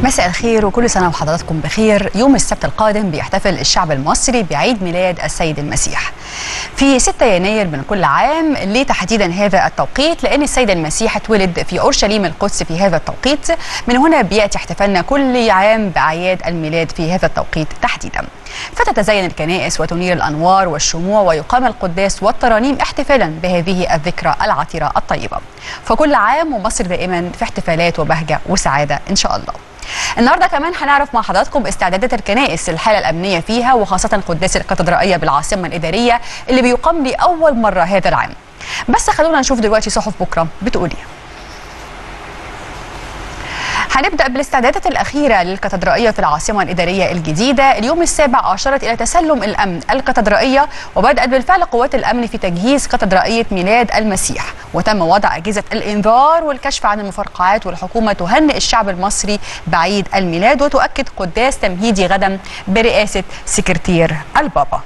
مساء الخير وكل سنة وحضراتكم بخير يوم السبت القادم بيحتفل الشعب المصري بعيد ميلاد السيد المسيح في 6 يناير من كل عام ليه تحديدا هذا التوقيت لأن السيد المسيح اتولد في أورشليم القدس في هذا التوقيت من هنا بيأتي احتفالنا كل عام بأعياد الميلاد في هذا التوقيت تحديدا فتتزين الكنائس وتنير الأنوار والشموع ويقام القداس والترانيم احتفالا بهذه الذكرى العطرة الطيبة فكل عام ومصر دائما في احتفالات وبهجة وسعادة إن شاء الله النهارده كمان هنعرف مع حضراتكم استعدادات الكنائس الحاله الامنيه فيها وخاصه قداس الكاتدرائيه بالعاصمه الاداريه اللي بيقام لاول مره هذا العام. بس خلونا نشوف دلوقتي صحف بكره بتقول ايه. هنبدا بالاستعدادات الاخيره للكاتدرائيه في العاصمه الاداريه الجديده، اليوم السابع اشارت الى تسلم الامن الكاتدرائيه وبدات بالفعل قوات الامن في تجهيز كاتدرائيه ميلاد المسيح، وتم وضع اجهزه الانذار والكشف عن المفرقعات والحكومه تهنئ الشعب المصري بعيد الميلاد وتؤكد قداس تمهيدي غدا برئاسه سكرتير البابا.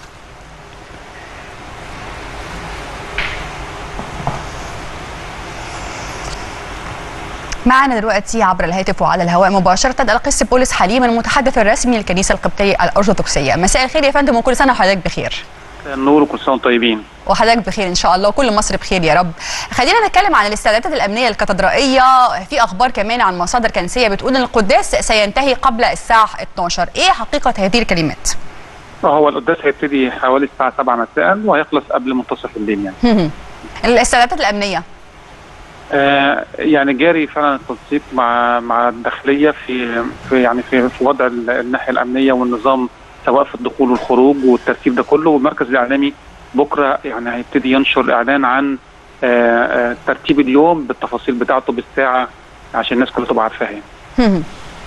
معنا دلوقتي عبر الهاتف وعلى الهواء مباشرة القس بولس حليم المتحدث الرسمي للكنيسة القبطية الأرثوذكسية مساء الخير يا فندم وكل سنة وحضرتك بخير النور وكل سنه طيبين وحضرتك بخير ان شاء الله وكل مصر بخير يا رب خلينا نتكلم عن الاستعدادات الامنيه الكاتدرائيه في اخبار كمان عن مصادر كنسيه بتقول ان القداس سينتهي قبل الساعه 12 ايه حقيقه هذه الكلمات هو القداس هيبتدي حوالي الساعه 7 مساء وهيخلص قبل منتصف الليل يعني الاستعدادات الامنيه آه يعني جاري فعلا التنسيق مع مع الداخليه في في يعني في, في وضع الناحيه الامنيه والنظام سواء في الدخول والخروج والترتيب ده كله والمركز الاعلامي بكره يعني هيبتدي ينشر اعلان عن آه آه ترتيب اليوم بالتفاصيل بتاعته بالساعه عشان الناس كلها تبقى عارفاها يعني.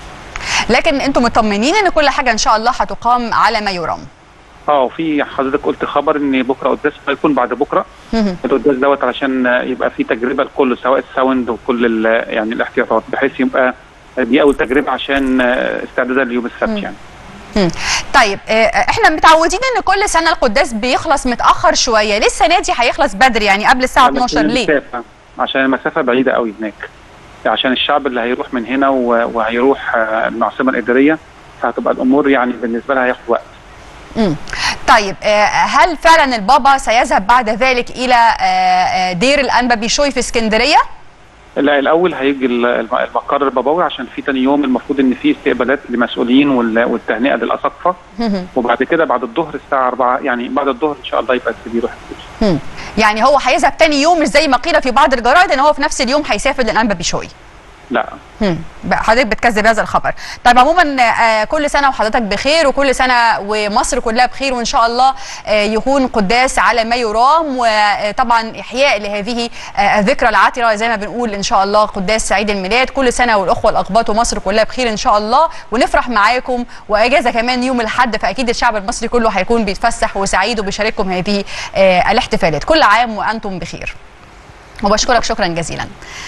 لكن انتم مطمنين ان كل حاجه ان شاء الله هتقام على ما يرام اه وفي حضرتك قلت خبر ان بكره قداس هيكون بعد بكره القداس دوت علشان يبقى في تجربه لكل سواء الساوند وكل يعني الاحتياطات بحيث يبقى دي اول تجربه عشان استعدادا ليوم السبت يعني مم. طيب احنا متعودين ان كل سنه القداس بيخلص متاخر شويه ليه السنه دي هيخلص بدري يعني قبل الساعه 12 ليه المسافة. عشان المسافه بعيده قوي هناك عشان الشعب اللي هيروح من هنا وهيروح العاصمه الاداريه فهتبقى الامور يعني بالنسبه لها هياخد وقت مم. طيب هل فعلا البابا سيذهب بعد ذلك الى دير الانبا بيشوي في اسكندريه؟ لا الاول هيجي المقر البابوي عشان في تاني يوم المفروض ان في استقبالات لمسؤولين والتهنئه للاساقفه وبعد كده بعد الظهر الساعه 4 يعني بعد الظهر ان شاء الله يبقى يروح يعني هو هيذهب تاني يوم مش زي ما قيل في بعض الجرائد ان هو في نفس اليوم هيسافر للانبا بيشوي لا حضرتك بتكذب هذا الخبر طيب عموما كل سنه وحضرتك بخير وكل سنه ومصر كلها بخير وان شاء الله يكون قداس على ما يرام وطبعا احياء لهذه الذكرى العطره زي ما بنقول ان شاء الله قداس سعيد الميلاد كل سنه والاخوه الاقباط ومصر كلها بخير ان شاء الله ونفرح معاكم واجازه كمان يوم الاحد فاكيد الشعب المصري كله هيكون بيتفسح وسعيد وبيشارككم هذه الاحتفالات كل عام وانتم بخير وبشكرك شكرا جزيلا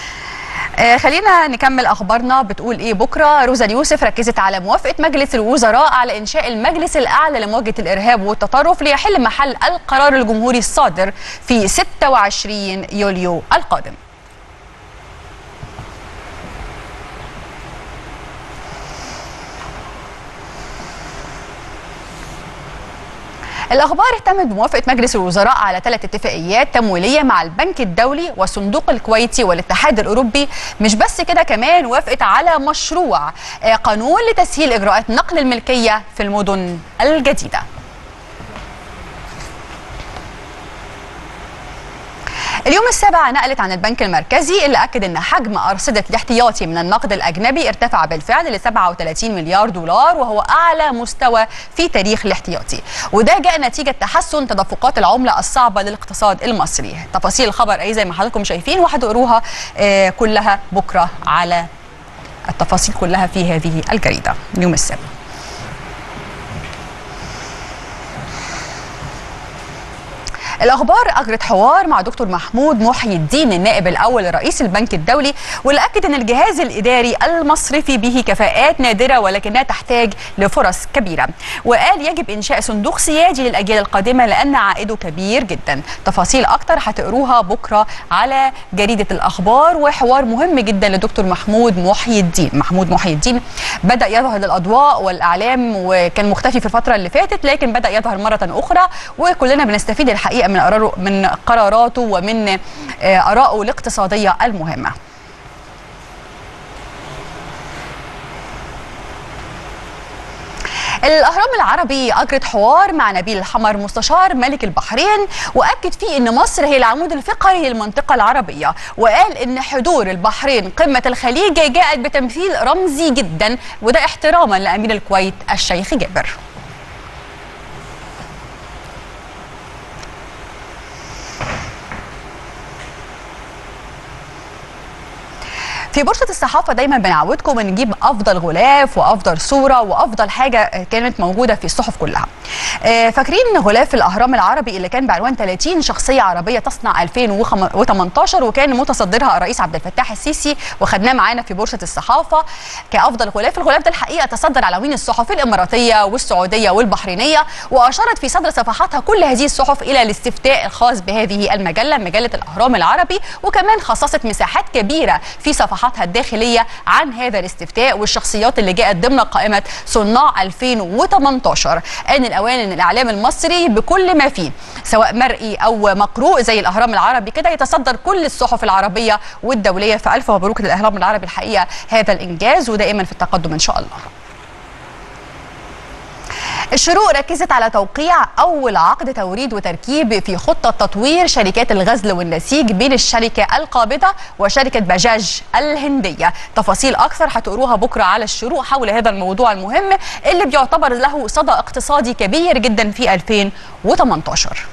آه خلينا نكمل اخبارنا بتقول ايه بكره روزا اليوسف ركزت على موافقه مجلس الوزراء على انشاء المجلس الاعلى لمواجهه الارهاب والتطرف ليحل محل القرار الجمهوري الصادر في 26 يوليو القادم الأخبار اهتمت بموافقة مجلس الوزراء على ثلاث اتفاقيات تمويلية مع البنك الدولي والصندوق الكويتي والاتحاد الأوروبي مش بس كده كمان وافقت على مشروع قانون لتسهيل إجراءات نقل الملكية في المدن الجديدة اليوم السابع نقلت عن البنك المركزي اللي أكد أن حجم أرصدة الاحتياطي من النقد الأجنبي ارتفع بالفعل ل 37 مليار دولار وهو أعلى مستوى في تاريخ الاحتياطي وده جاء نتيجة تحسن تدفقات العملة الصعبة للاقتصاد المصري تفاصيل الخبر أي زي ما حضراتكم شايفين وهتقروها آه كلها بكرة على التفاصيل كلها في هذه الجريدة اليوم السابع الاخبار اجرت حوار مع دكتور محمود محي الدين النائب الاول لرئيس البنك الدولي واللي اكد ان الجهاز الاداري المصرفي به كفاءات نادره ولكنها تحتاج لفرص كبيره وقال يجب انشاء صندوق سيادي للاجيال القادمه لان عائده كبير جدا تفاصيل اكتر هتقروها بكره على جريده الاخبار وحوار مهم جدا لدكتور محمود محي الدين محمود محي الدين بدا يظهر للاضواء والاعلام وكان مختفي في الفتره اللي فاتت لكن بدا يظهر مره اخرى وكلنا بنستفيد الحقيقه من قراره من قراراته ومن آه، ارائه الاقتصاديه المهمه الاهرام العربي اجرت حوار مع نبيل الحمر مستشار ملك البحرين واكد فيه ان مصر هي العمود الفقري للمنطقه العربيه وقال ان حضور البحرين قمه الخليج جاءت بتمثيل رمزي جدا وده احتراما لامير الكويت الشيخ جابر في بورصة الصحافة دايما بنعودكم ان نجيب افضل غلاف وافضل صورة وافضل حاجة كانت موجودة في الصحف كلها. آه، فاكرين غلاف الاهرام العربي اللي كان بعنوان 30 شخصية عربية تصنع 2018 وكان متصدرها الرئيس عبد الفتاح السيسي وخدناه معانا في بورصة الصحافة كافضل غلاف، الغلاف ده الحقيقة تصدر عناوين الصحف الاماراتية والسعودية والبحرينية واشارت في صدر صفحاتها كل هذه الصحف الى الاستفتاء الخاص بهذه المجلة مجلة الاهرام العربي وكمان خصصت مساحات كبيرة في صفحات صفحاتها الداخلية عن هذا الاستفتاء والشخصيات اللي جاءت ضمن قائمة صناع 2018 آن الأوان أن الإعلام المصري بكل ما فيه سواء مرئي أو مقروء زي الأهرام العربي كده يتصدر كل الصحف العربية والدولية فألف مبروك للإهرام العربي الحقيقة هذا الإنجاز ودائما في التقدم إن شاء الله الشروق ركزت على توقيع أول عقد توريد وتركيب في خطة تطوير شركات الغزل والنسيج بين الشركة القابضة وشركة بجاج الهندية تفاصيل أكثر هتقروها بكرة على الشروق حول هذا الموضوع المهم اللي بيعتبر له صدى اقتصادي كبير جدا في 2018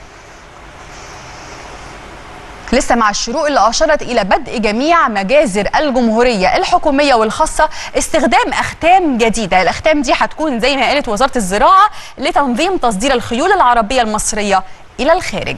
لسه مع الشروق اللي أشارت إلى بدء جميع مجازر الجمهورية الحكومية والخاصة استخدام أختام جديدة الأختام دي هتكون زي ما قالت وزارة الزراعة لتنظيم تصدير الخيول العربية المصرية إلى الخارج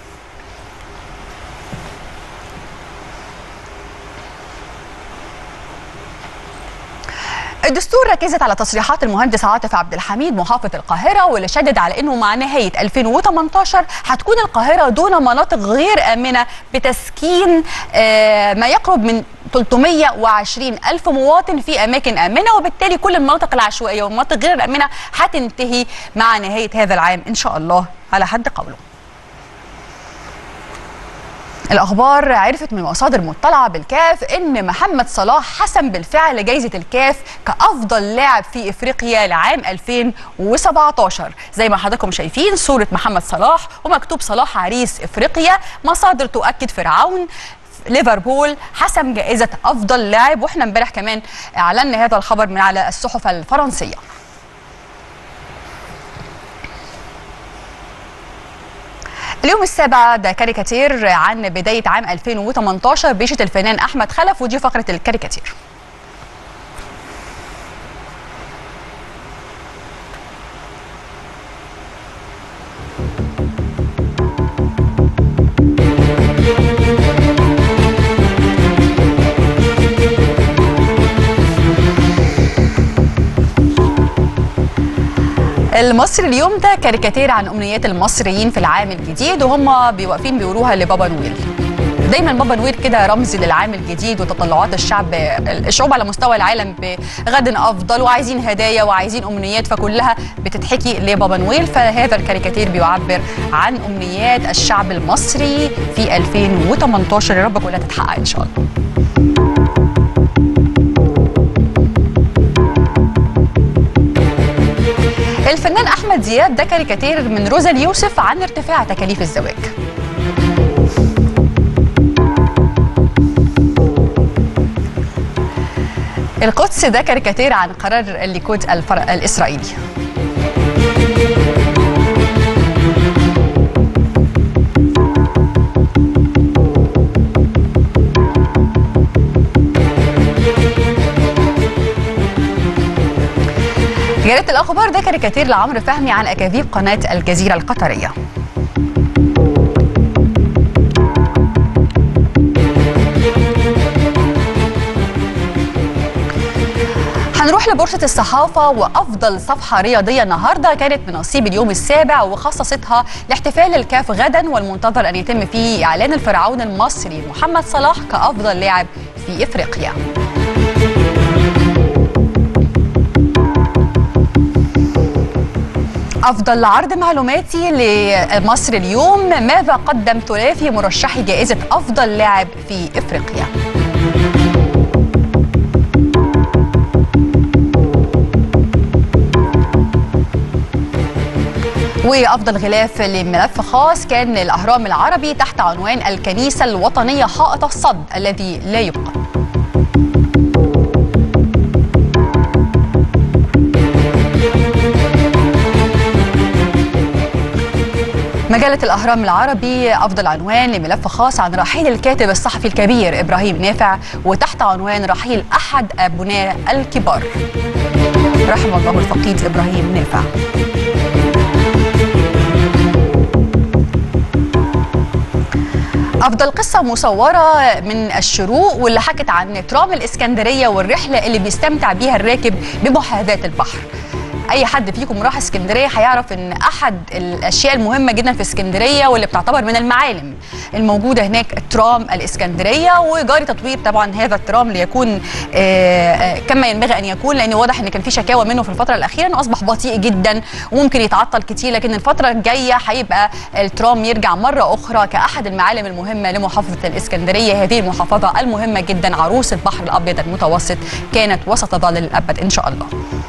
الدستور ركزت على تصريحات المهندس عاطف عبد الحميد محافظ القاهره واللي شدد على انه مع نهايه 2018 هتكون القاهره دون مناطق غير امنه بتسكين آه، ما يقرب من 320 ألف مواطن في أماكن آمنة وبالتالي كل المناطق العشوائية والمناطق غير الآمنة هتنتهي مع نهاية هذا العام إن شاء الله على حد قوله الأخبار عرفت من مصادر مطلعة بالكاف إن محمد صلاح حسم بالفعل جائزة الكاف كأفضل لاعب في إفريقيا لعام 2017 زي ما حضراتكم شايفين صورة محمد صلاح ومكتوب صلاح عريس إفريقيا مصادر تؤكد فرعون ليفربول حسم جائزة أفضل لاعب وإحنا امبارح كمان أعلنا هذا الخبر من على الصحف الفرنسية اليوم السابع ده كاريكاتير عن بداية عام 2018 بيشة الفنان أحمد خلف ودي فقرة الكاريكاتير المصري اليوم ده كاريكاتير عن امنيات المصريين في العام الجديد وهم بيوقفين بيقولوها لبابا نويل دايما بابا نويل كده رمز للعام الجديد وتطلعات الشعب الشعوب على مستوى العالم بغد افضل وعايزين هدايا وعايزين امنيات فكلها بتتحكي لبابا نويل فهذا الكاريكاتير بيعبر عن امنيات الشعب المصري في 2018 يا رب كلها تتحقق ان شاء الله الفنان احمد زياد ده كاريكاتير من روزا اليوسف عن ارتفاع تكاليف الزواج القدس ده كاريكاتير عن قرار الليكود الفر... الاسرائيلي جريدة الأخبار ده كاريكاتير لعمرو فهمي عن أكاذيب قناة الجزيرة القطرية بورصة الصحافة وأفضل صفحة رياضية النهاردة كانت بنصيب اليوم السابع وخصصتها لاحتفال الكاف غدا والمنتظر أن يتم فيه إعلان الفرعون المصري محمد صلاح كأفضل لاعب في إفريقيا أفضل عرض معلوماتي لمصر اليوم ماذا قدم ثلاثي مرشحي جائزة أفضل لاعب في إفريقيا وافضل غلاف لملف خاص كان الاهرام العربي تحت عنوان الكنيسه الوطنيه حائط الصد الذي لا يبقى مجلة الأهرام العربي أفضل عنوان لملف خاص عن رحيل الكاتب الصحفي الكبير إبراهيم نافع وتحت عنوان رحيل أحد أبناء الكبار رحم الله الفقيد إبراهيم نافع أفضل قصة مصورة من الشروق واللي حكت عن ترام الإسكندرية والرحلة اللي بيستمتع بيها الراكب بمحاذاة البحر اي حد فيكم راح اسكندريه هيعرف ان احد الاشياء المهمه جدا في اسكندريه واللي بتعتبر من المعالم الموجوده هناك ترام الاسكندريه وجاري تطوير طبعا هذا الترام ليكون كما ينبغي ان يكون لان واضح ان كان في شكاوى منه في الفتره الاخيره انه اصبح بطيء جدا وممكن يتعطل كتير لكن الفتره الجايه هيبقى الترام يرجع مره اخرى كاحد المعالم المهمه لمحافظه الاسكندريه هذه المحافظه المهمه جدا عروس البحر الابيض المتوسط كانت وستظل للابد ان شاء الله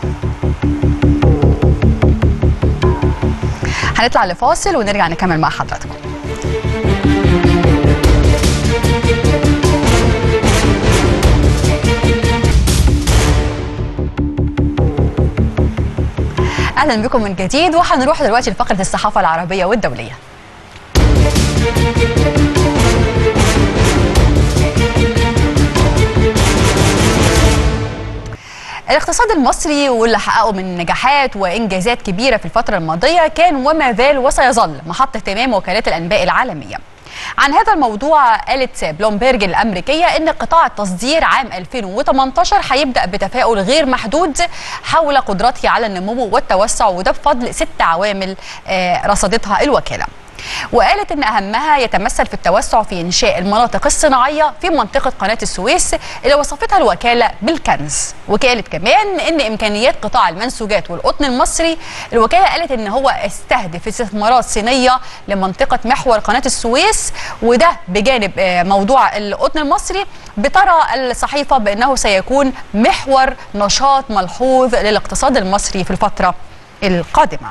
هنطلع لفاصل ونرجع نكمل مع حضراتكم اهلا بكم من جديد وهنروح دلوقتي لفقره الصحافه العربيه والدوليه الاقتصاد المصري واللي حققه من نجاحات وانجازات كبيره في الفتره الماضيه كان وما زال وسيظل محط اهتمام وكالات الانباء العالميه. عن هذا الموضوع قالت بلومبيرج الامريكيه ان قطاع التصدير عام 2018 هيبدا بتفاؤل غير محدود حول قدرته على النمو والتوسع وده بفضل ست عوامل رصدتها الوكاله. وقالت ان اهمها يتمثل في التوسع في انشاء المناطق الصناعيه في منطقه قناه السويس اللي وصفتها الوكاله بالكنز وقالت كمان ان امكانيات قطاع المنسوجات والقطن المصري الوكاله قالت ان هو استهدف استثمارات صينيه لمنطقه محور قناه السويس وده بجانب موضوع القطن المصري بترى الصحيفه بانه سيكون محور نشاط ملحوظ للاقتصاد المصري في الفتره القادمه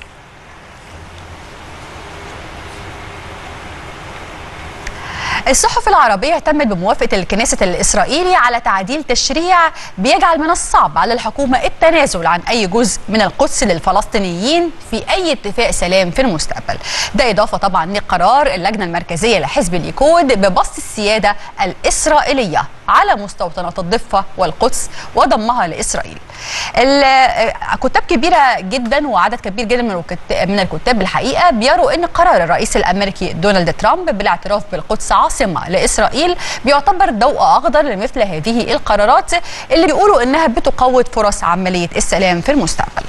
الصحف العربية اهتمت بموافقة الكنيسة الإسرائيلي على تعديل تشريع بيجعل من الصعب على الحكومة التنازل عن أي جزء من القدس للفلسطينيين في أي اتفاق سلام في المستقبل ده إضافة طبعا لقرار اللجنة المركزية لحزب الليكود ببسط السيادة الإسرائيلية على مستوطنات الضفة والقدس وضمها لإسرائيل كتاب كبيرة جدا وعدد كبير جدا من من الكتاب الحقيقة بيروا أن قرار الرئيس الأمريكي دونالد ترامب بالاعتراف بالقدس عاصمة لإسرائيل بيعتبر ضوء أخضر لمثل هذه القرارات اللي بيقولوا أنها بتقوض فرص عملية السلام في المستقبل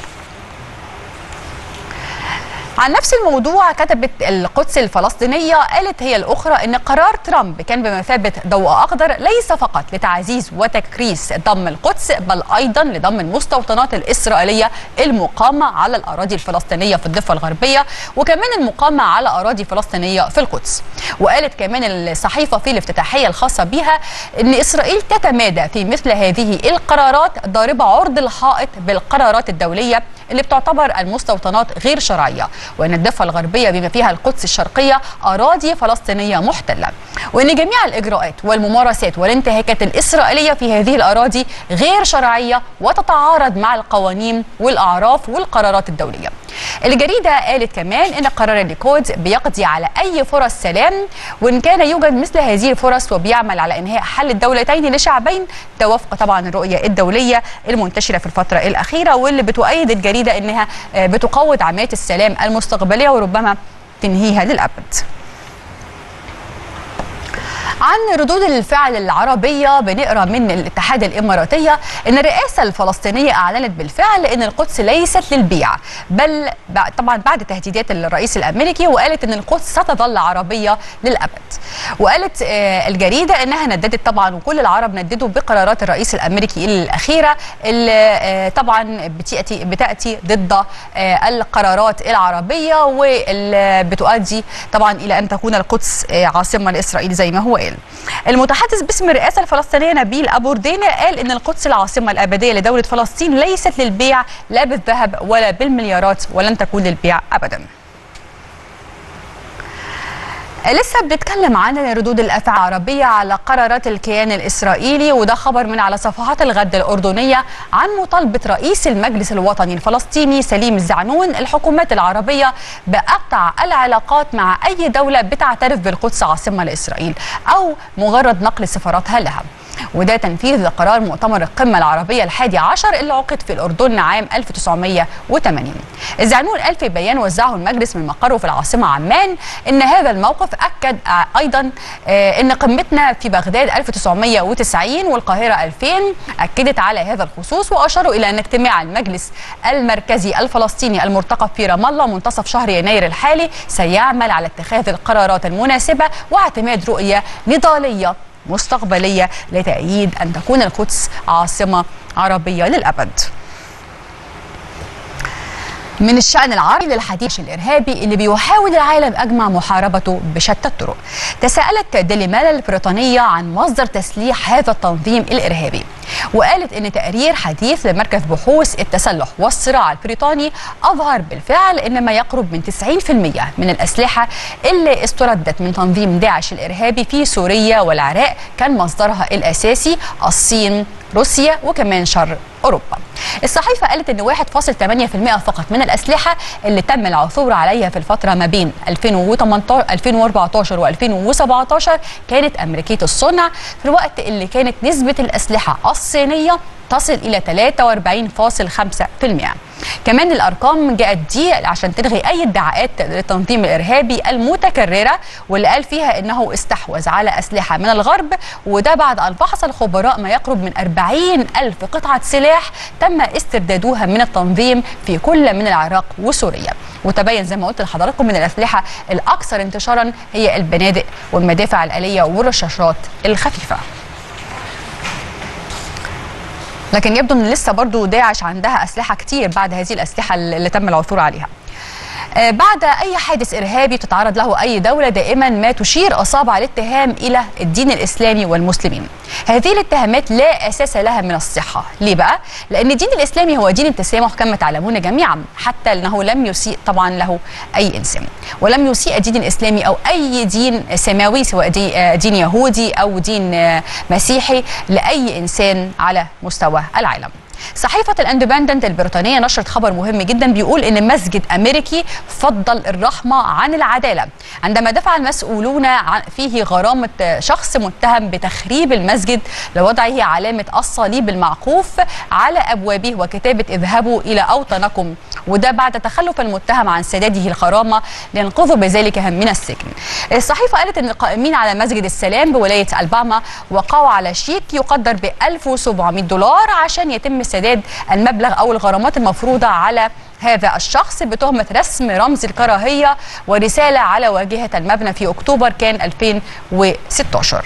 عن نفس الموضوع كتبت القدس الفلسطينية قالت هي الأخرى أن قرار ترامب كان بمثابة ضوء أخضر ليس فقط لتعزيز وتكريس ضم القدس بل أيضا لضم المستوطنات الإسرائيلية المقامة على الأراضي الفلسطينية في الضفة الغربية وكمان المقامة على أراضي فلسطينية في القدس وقالت كمان الصحيفة في الافتتاحية الخاصة بها أن إسرائيل تتمادى في مثل هذه القرارات ضاربة عرض الحائط بالقرارات الدولية اللي بتعتبر المستوطنات غير شرعية وأن الضفة الغربية بما فيها القدس الشرقية أراضي فلسطينية محتلة وأن جميع الإجراءات والممارسات والانتهاكات الإسرائيلية في هذه الأراضي غير شرعية وتتعارض مع القوانين والأعراف والقرارات الدولية الجريدة قالت كمان أن قرار الليكود بيقضي على أي فرص سلام وإن كان يوجد مثل هذه الفرص وبيعمل على إنهاء حل الدولتين لشعبين ده وفق طبعا الرؤية الدولية المنتشرة في الفترة الأخيرة واللي بتؤيد الجريدة إنها بتقوض عمليات السلام المستقبلية وربما تنهيها للأبد عن ردود الفعل العربية بنقرا من الاتحاد الإماراتية أن الرئاسة الفلسطينية أعلنت بالفعل أن القدس ليست للبيع بل طبعا بعد تهديدات الرئيس الأمريكي وقالت أن القدس ستظل عربية للأبد وقالت الجريدة أنها نددت طبعا وكل العرب نددوا بقرارات الرئيس الأمريكي الأخيرة اللي طبعا بتأتي, بتأتي ضد القرارات العربية واللي بتؤدي طبعا إلى أن تكون القدس عاصمة لإسرائيل زي ما هو قال المتحدث باسم الرئاسة الفلسطينية نبيل أبو ردينة قال إن القدس العاصمة الأبدية لدولة فلسطين ليست للبيع لا بالذهب ولا بالمليارات ولن تكون للبيع أبداً لسه بنتكلم عن ردود الافعال العربيه على قرارات الكيان الاسرائيلي وده خبر من على صفحات الغد الاردنيه عن مطالبه رئيس المجلس الوطني الفلسطيني سليم الزعنون الحكومات العربيه بقطع العلاقات مع اي دوله بتعترف بالقدس عاصمه لاسرائيل او مجرد نقل سفاراتها لها. وده تنفيذ لقرار مؤتمر القمة العربية الحادي عشر اللي عقد في الأردن عام 1980 الزعنون قال في بيان وزعه المجلس من مقره في العاصمة عمان إن هذا الموقف أكد أيضا إن قمتنا في بغداد 1990 والقاهرة 2000 أكدت على هذا الخصوص وأشاروا إلى أن اجتماع المجلس المركزي الفلسطيني المرتقب في رام الله منتصف شهر يناير الحالي سيعمل على اتخاذ القرارات المناسبة واعتماد رؤية نضالية مستقبلية لتأييد أن تكون القدس عاصمة عربية للأبد من الشأن العربي للحديث الإرهابي اللي بيحاول العالم أجمع محاربته بشتى الطرق تساءلت ديلي ميل البريطانية عن مصدر تسليح هذا التنظيم الإرهابي وقالت ان تقرير حديث لمركز بحوث التسلح والصراع البريطاني اظهر بالفعل ان ما يقرب من 90% من الاسلحه اللي استردت من تنظيم داعش الارهابي في سوريا والعراق كان مصدرها الاساسي الصين روسيا وكمان شرق اوروبا. الصحيفه قالت ان 1.8% فقط من الاسلحه اللي تم العثور عليها في الفتره ما بين 2018 2014 و2017 كانت امريكيه الصنع في الوقت اللي كانت نسبه الاسلحه الصينيه تصل الى 43.5%. كمان الارقام جاءت دي عشان تلغي اي ادعاءات للتنظيم الارهابي المتكرره واللي قال فيها انه استحوذ على اسلحه من الغرب وده بعد ان فحص الخبراء ما يقرب من 40 الف قطعه سلاح تم استردادوها من التنظيم في كل من العراق وسوريا وتبين زي ما قلت لحضراتكم من الاسلحه الاكثر انتشارا هي البنادق والمدافع الاليه والرشاشات الخفيفه لكن يبدو ان لسه برضو داعش عندها اسلحه كتير بعد هذه الاسلحه اللي تم العثور عليها بعد اي حادث ارهابي تتعرض له اي دوله دائما ما تشير اصابع الاتهام الى الدين الاسلامي والمسلمين. هذه الاتهامات لا اساس لها من الصحه، ليه بقى؟ لان الدين الاسلامي هو دين التسامح كما تعلمون جميعا، حتى انه لم يسيء طبعا له اي انسان، ولم يسيء الدين الاسلامي او اي دين سماوي سواء دين يهودي او دين مسيحي لاي انسان على مستوى العالم. صحيفة الاندبندنت البريطانية نشرت خبر مهم جدا بيقول ان مسجد امريكي فضل الرحمة عن العدالة عندما دفع المسؤولون فيه غرامة شخص متهم بتخريب المسجد لوضعه علامة الصليب المعقوف على ابوابه وكتابة اذهبوا الى اوطنكم وده بعد تخلف المتهم عن سداده الغرامة لينقذوا بذلك من السجن الصحيفة قالت ان القائمين على مسجد السلام بولاية الباما وقعوا على شيك يقدر ب 1700 دولار عشان يتم سداد المبلغ او الغرامات المفروضه على هذا الشخص بتهمه رسم رمز الكراهيه ورساله على واجهه المبنى في اكتوبر كان 2016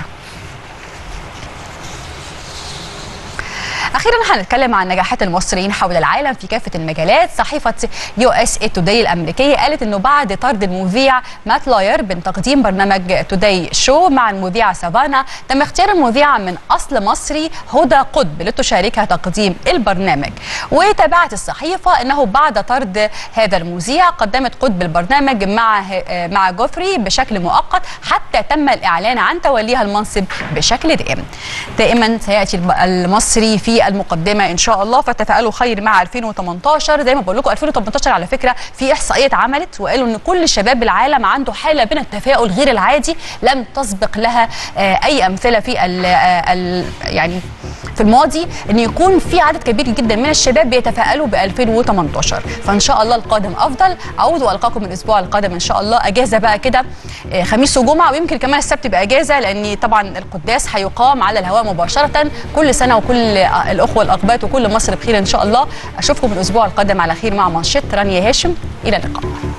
اخيرا هنتكلم عن نجاحات المصريين حول العالم في كافه المجالات صحيفه يو اس اي توداي الامريكيه قالت انه بعد طرد المذيع مات لاير من تقديم برنامج توداي شو مع المذيعه سافانا تم اختيار المذيعه من اصل مصري هدى قطب لتشاركها تقديم البرنامج وتابعت الصحيفه انه بعد طرد هذا المذيع قدمت قطب البرنامج مع مع جوفري بشكل مؤقت حتى تم الاعلان عن توليها المنصب بشكل دائم دائما سياتي المصري في المقدمه ان شاء الله فتفائلوا خير مع 2018 زي ما بقول لكم 2018 على فكره في احصائيه اتعملت وقالوا ان كل شباب العالم عنده حاله من التفاؤل غير العادي لم تسبق لها اي امثله في ال ال يعني في الماضي ان يكون في عدد كبير جدا من الشباب بيتفائلوا ب 2018 فان شاء الله القادم افضل اعود والقاكم الاسبوع القادم ان شاء الله اجازه بقى كده آه، خميس وجمعه ويمكن كمان السبت يبقى اجازه لان طبعا القداس هيقام على الهواء مباشره كل سنه وكل آه، الاخوه الاقباط وكل مصر بخير ان شاء الله اشوفكم الاسبوع القادم على خير مع منشط رانيا هاشم الى اللقاء